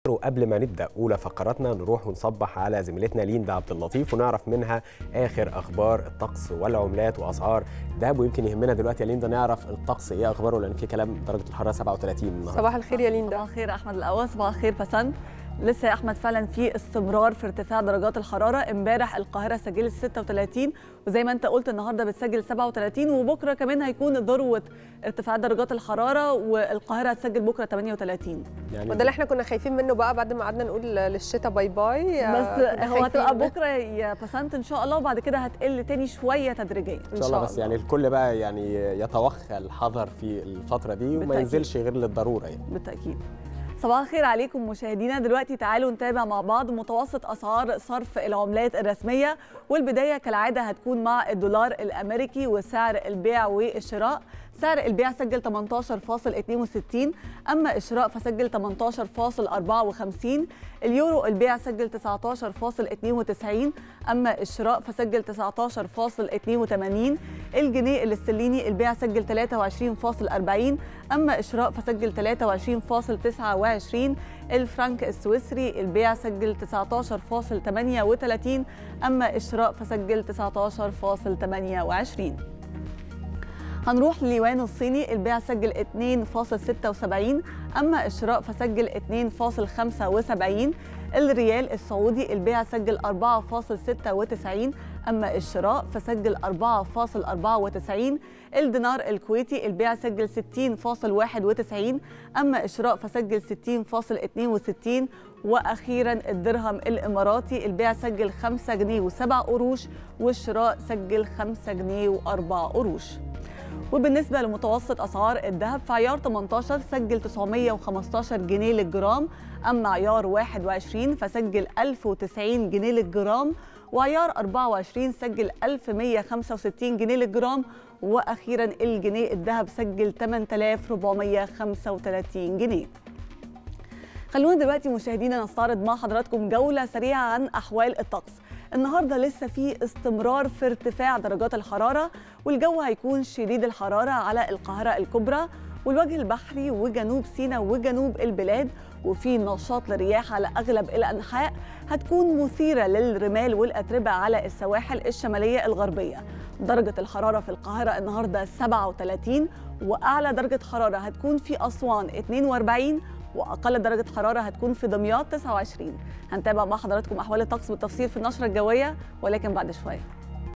وقبل ما نبدا اولى فقراتنا نروح ونصبح على زميلتنا ليندا عبد اللطيف ونعرف منها اخر اخبار الطقس والعملات واسعار دهب ويمكن يهمنا دلوقتي يا ليندا نعرف الطقس ايه اخباره لان في كلام درجه الحراره 37 النهارده صباح الخير يا ليندا صباح الخير احمد الاول صباح الخير بسنت لسه يا احمد فعلا في استمرار في ارتفاع درجات الحراره امبارح القاهره سجلت 36 وزي ما انت قلت النهارده بتسجل 37 وبكره كمان هيكون ذروه ارتفاع درجات الحراره والقاهره هتسجل بكره 38 يعني وده اللي احنا كنا خايفين منه بقى بعد ما قعدنا نقول للشتاء باي باي بس هو هتبقى بكره يا بسنت ان شاء الله وبعد كده هتقل تاني شويه تدريجيا ان شاء الله بس يعني الكل بقى يعني يتوخى الحذر في الفتره دي وما ينزلش غير للضروره يعني بالتاكيد صباح الخير عليكم مشاهدينا دلوقتي تعالوا نتابع مع بعض متوسط اسعار صرف العملات الرسميه والبدايه كالعاده هتكون مع الدولار الامريكي وسعر البيع والشراء سعر البيع سجل 18.62 اما الشراء فسجل 18.54 اليورو البيع سجل 19.92 اما الشراء فسجل 19.82 الجنيه الاسترليني البيع سجل 23.40 اما الشراء فسجل 23.29 الفرنك السويسري البيع سجل 19.38 اما الشراء فسجل 19.28 هنروح لليوان الصيني البيع سجل 2.76 أما الشراء فسجل 2.75 الريال السعودي البيع سجل 4.96 أما الشراء فسجل 4.94 الدينار الكويتي البيع سجل 60.91 أما الشراء فسجل 60.62 وأخيرا الدرهم الإماراتي البيع سجل 5 جنيه و7 قروش والشراء سجل 5 جنيه و4 قروش وبالنسبة لمتوسط أسعار الذهب فعيار 18 سجل 915 جنيه للجرام أما عيار 21 فسجل 1090 جنيه للجرام وعيار 24 سجل 1165 جنيه للجرام وأخيرا الجنيه الذهب سجل 8435 جنيه خلونا دلوقتي مشاهدينا نستعرض مع حضراتكم جولة سريعة عن أحوال الطقس النهارده لسه في استمرار في ارتفاع درجات الحراره والجو هيكون شديد الحراره على القاهره الكبرى والوجه البحري وجنوب سيناء وجنوب البلاد وفي نشاط للرياح على اغلب الانحاء هتكون مثيره للرمال والاتربه على السواحل الشماليه الغربيه درجه الحراره في القاهره النهارده 37 واعلى درجه حراره هتكون في اسوان 42 واقل درجه حراره هتكون في دمياط 29 هنتابع مع حضراتكم احوال الطقس بالتفصيل في النشره الجويه ولكن بعد شويه